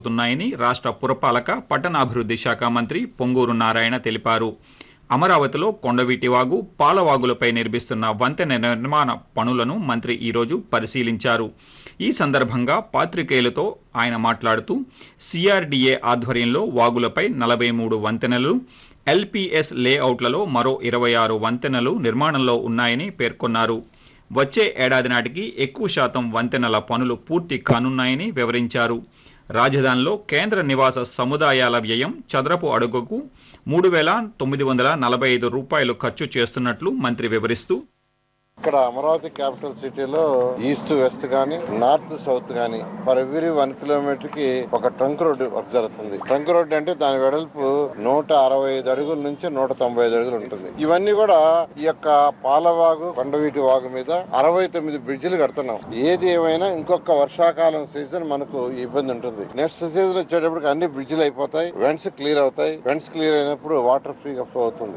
ఉన్నాయని రాష్ట్ర పురపాలక పట్టణాభివృద్ధి శాఖ మంత్రి పొంగూరు నారాయణ తెలిపారు అమరావతిలో కొండవీటి వాగు పాలవాగులపై నిర్మిస్తున్న వంతెన నిర్మాణ పనులను మంత్రి ఈరోజు పరిశీలించారు ఈ సందర్భంగా పాత్రికేయులతో ఆయన మాట్లాడుతూ సిఆర్డీఏ ఆధ్వర్యంలో వాగులపై నలభై మూడు వంతెనలు ఎల్పీఎస్ లేఅవుట్లలో మరో ఇరవై ఆరు వంతెనలు నిర్మాణంలో ఉన్నాయని పేర్కొన్నారు వచ్చే ఏడాది నాటికి ఎక్కువ శాతం వంతెనల పనులు పూర్తి కానున్నాయని వివరించారు రాజధానిలో కేంద్ర నివాస సముదాయాల వ్యయం చదరపు అడుగుకు మూడు వేల తొమ్మిది వందల నలభై ఐదు రూపాయలు ఖర్చు చేస్తున్నట్లు మంత్రి వివరిస్తూ ఇక్కడ అమరావతి క్యాపిటల్ సిటీలో ఈస్ట్ వెస్ట్ గానీ నార్త్ సౌత్ గానీ ఫర్ ఎవ్రీ వన్ కిలోమీటర్ కి ఒక ట్రంక్ రోడ్ వర్క్ జరుగుతుంది ట్రంక్ రోడ్ అంటే దాని వెడల్పు నూట అరవై ఐదు అడుగుల నుంచి నూట తొంభై ఐదు అడుగులు ఉంటుంది ఇవన్నీ కూడా ఈ యొక్క పాలవాగు కొండవీటి వాగు మీద అరవై తొమ్మిది బ్రిడ్జిలు కడుతున్నాం ఏది ఏమైనా ఇంకొక వర్షాకాలం సీజన్ మనకు ఇబ్బంది ఉంటుంది నెక్స్ట్ సీజన్ వచ్చేటప్పటికి అన్ని బ్రిడ్జిలు అయిపోతాయి వెంట్స్ క్లియర్ అవుతాయి వెంట్స్ క్లియర్ అయినప్పుడు వాటర్ ఫ్రీగా ఫ్లో అవుతుంది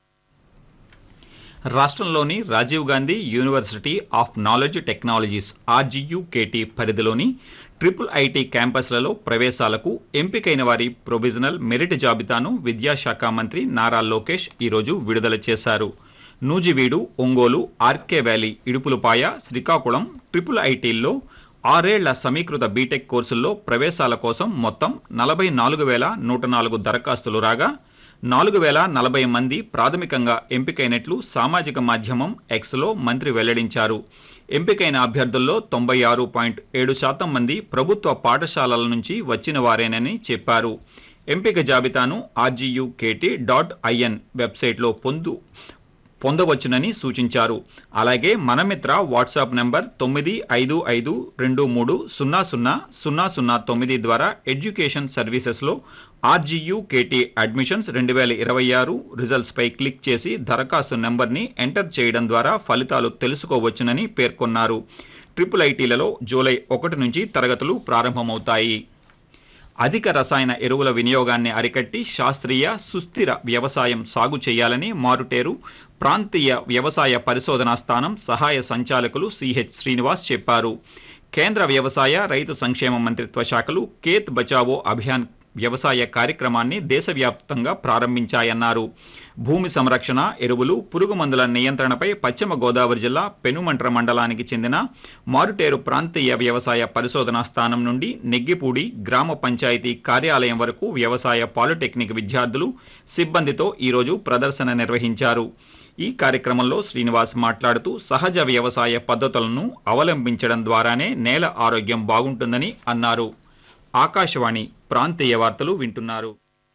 రాష్ట్రంలోని Rajiv Gandhi university of knowledge technologies RGUKT పరిధిలోని ట్రిపుల్ ఐటీ క్యాంపస్లలో ప్రవేశాలకు ఎంపికైన వారి ప్రొవిజనల్ మెరిట్ జాబితాను విద్యాశాఖ మంత్రి నారా లోకేష్ ఈరోజు విడుదల చేశారు Nuzvid Ongole RK valley Idupulapaya Srikakulam triple ఐటీల్లో ఆరేళ్ల సమీకృత బీటెక్ కోర్సుల్లో ప్రవేశాల కోసం మొత్తం నలభై నాలుగు వేల నూట నాలుగు దరఖాస్తులు రాగా నాలుగు వేల నలభై మంది ప్రాథమికంగా ఎంపికైనట్లు సామాజిక మాధ్యమం ఎక్స్లో మంత్రి వెల్లడించారు ఎంపికైన అభ్యర్థుల్లో తొంభై ఆరు పాయింట్ ఏడు శాతం మంది ప్రభుత్వ పాఠశాలల నుంచి వచ్చిన వారేనని చెప్పారు ఎంపిక జాబితాను ఆర్జీయూకేటీ డాట్ ఐఎన్ వెబ్సైట్లో పొందు పొందవచ్చునని సూచించారు అలాగే మనమిత్ర వాట్సాప్ నంబర్ తొమ్మిది ఐదు ఐదు రెండు మూడు సున్నా సున్నా సున్నా సున్నా తొమ్మిది ద్వారా ఎడ్యుకేషన్ సర్వీసెస్లో ఆర్జీయూ కేటీ అడ్మిషన్స్ రెండు వేల ఇరవై ఆరు రిజల్ట్స్పై క్లిక్ చేసి దరఖాస్తు నెంబర్ని ఎంటర్ చేయడం ద్వారా ఫలితాలు తెలుసుకోవచ్చునని పేర్కొన్నారు ట్రిపుల్ ఐటీలలో జూలై ఒకటి నుంచి తరగతులు ప్రారంభమవుతాయి అధిక రసాయన ఎరువుల వినియోగాన్ని అరికట్టి శాస్త్రీయ సుస్థిర వ్యవసాయం సాగు చేయాలని మారుటేరు ప్రాంతీయ వ్యవసాయ పరిశోధనా స్థానం సహాయ సంచాలకులు సిహెచ్ శ్రీనివాస్ చెప్పారు కేంద్ర వ్యవసాయ రైతు సంక్షేమ మంత్రిత్వ శాఖలు కేత్ బచావో అభియాన్ వ్యవసాయ కార్యక్రమాన్ని దేశవ్యాప్తంగా ప్రారంభించాయన్నారు భూమి సంరక్షణ ఎరువులు పురుగు మందుల నియంత్రణపై పశ్చిమ గోదావరి జిల్లా పెనుమంట్ర మండలానికి చెందిన మారుటేరు ప్రాంతీయ వ్యవసాయ పరిశోధనా స్థానం నుండి నెగ్గిపూడి గ్రామ పంచాయతీ కార్యాలయం వరకు వ్యవసాయ పాలిటెక్నిక్ విద్యార్థులు సిబ్బందితో ఈరోజు ప్రదర్శన నిర్వహించారు ఈ కార్యక్రమంలో శ్రీనివాస్ మాట్లాడుతూ సహజ వ్యవసాయ పద్ధతులను అవలంబించడం ద్వారానే నేల ఆరోగ్యం బాగుంటుందని అన్నారు ఆకాశవాణి ప్రాంతీయ వార్తలు వింటున్నారు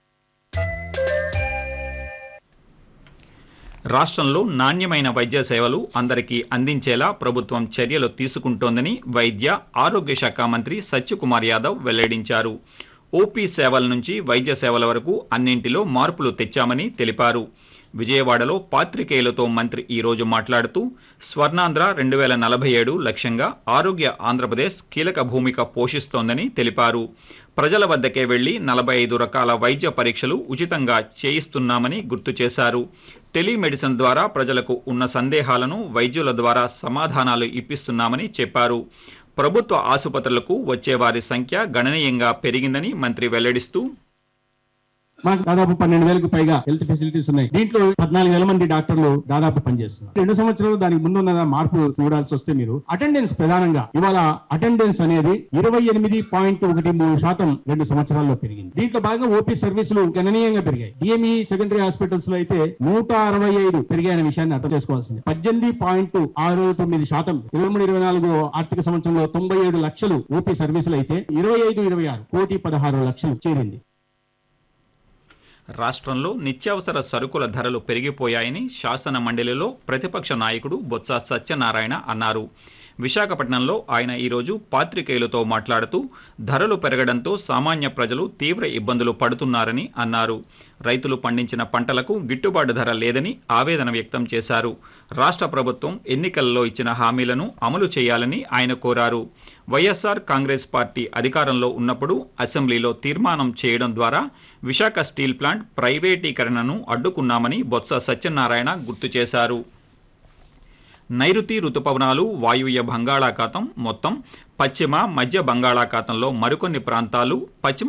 రాష్ట్రంలో నాణ్యమైన వైద్య సేవలు అందరికీ అందించేలా ప్రభుత్వం చర్యలు తీసుకుంటోందని వైద్య ఆరోగ్య శాఖ మంత్రి సత్యకుమార్ యాదవ్ వెల్లడించారు ఓపీ సేవల నుంచి వైద్య సేవల వరకు అన్నింటిలో మార్పులు తెచ్చామని తెలిపారు విజయవాడలో పాత్రికేయులతో మంత్రి ఈ రోజు మాట్లాడుతూ స్వర్ణాంధ్ర రెండు వేల నలభై ఏడు లక్ష్యంగా ఆరోగ్య ఆంధ్రప్రదేశ్ కీలక భూమిక పోషిస్తోందని తెలిపారు ప్రజల వద్దకే వెళ్లి నలభై ఐదు రకాల వైద్య పరీక్షలు ఉచితంగా చేయిస్తున్నామని గుర్తు చేశారు టెలిమెడిసిన్ ద్వారా ప్రజలకు ఉన్న సందేహాలను వైద్యుల ద్వారా సమాధానాలు ఇప్పిస్తున్నామని చెప్పారు ప్రభుత్వ ఆసుపత్రులకు వచ్చే వారి సంఖ్య గణనీయంగా పెరిగిందని మంత్రి వెల్లడిస్తూ మాకు దాదాపు పన్నెండు వేలకు పైగా హెల్త్ ఫెసిలిటీస్ ఉన్నాయి దీంట్లో పద్నాలుగు వేల మంది డాక్టర్లు దాదాపు పనిచేస్తున్నారు రెండు సంవత్సరాలు దానికి ముందున్న మార్పు చూడాల్సి వస్తే మీరు అటెండెన్స్ ప్రధానంగా ఇవాళ అటెండెన్స్ అనేది ఇరవై ఎనిమిది పాయింట్ ఒకటి మూడు శాతం రెండు సంవత్సరాల్లో పెరిగింది దీంట్లో భాగంగా ఓపీ సర్వీసులు గణనీయంగా పెరిగాయి డిఎంఈ సెకండరీ హాస్పిటల్స్ లో అయితే నూట అరవై ఐదు పెరిగాయనే విషయాన్ని అర్థం చేసుకోవాల్సింది పద్దెనిమిది పాయింట్ ఆరు తొమ్మిది శాతం ఇరవై మూడు ఇరవై నాలుగు ఆర్థిక సంవత్సరంలో తొంభై ఏడు లక్షలు ఓపీ సర్వీసులు అయితే ఇరవై ఐదు ఇరవై ఆరు కోటి పదహారు లక్షలు చేరింది రాష్ట్రంలో నిత్యావసర సరుకుల ధరలు పెరిగిపోయాయని శాసన మండలిలో ప్రతిపక్ష నాయకుడు బొత్స సత్యనారాయణ అన్నారు విశాఖపట్నంలో ఆయన ఈరోజు పాత్రికేయులతో మాట్లాడుతూ ధరలు పెరగడంతో సామాన్య ప్రజలు తీవ్ర ఇబ్బందులు పడుతున్నారని అన్నారు రైతులు పండించిన పంటలకు గిట్టుబాటు ధర లేదని ఆవేదన వ్యక్తం చేశారు రాష్ట్ర ప్రభుత్వం ఎన్నికల్లో ఇచ్చిన హామీలను అమలు చేయాలని ఆయన కోరారు వైఎస్ఆర్ కాంగ్రెస్ పార్టీ అధికారంలో ఉన్నప్పుడు అసెంబ్లీలో తీర్మానం చేయడం ద్వారా విశాఖ స్టీల్ ప్లాంట్ ప్రైవేటీకరణను అడ్డుకున్నామని బొత్స సత్యనారాయణ గుర్తు చేశారు నైరుతి రుతుపవనాలు వాయువ్య బంగాళాఖాతం మొత్తం పశ్చిమ మధ్య బంగాళాఖాతంలో మరికొన్ని ప్రాంతాలు పశ్చిమ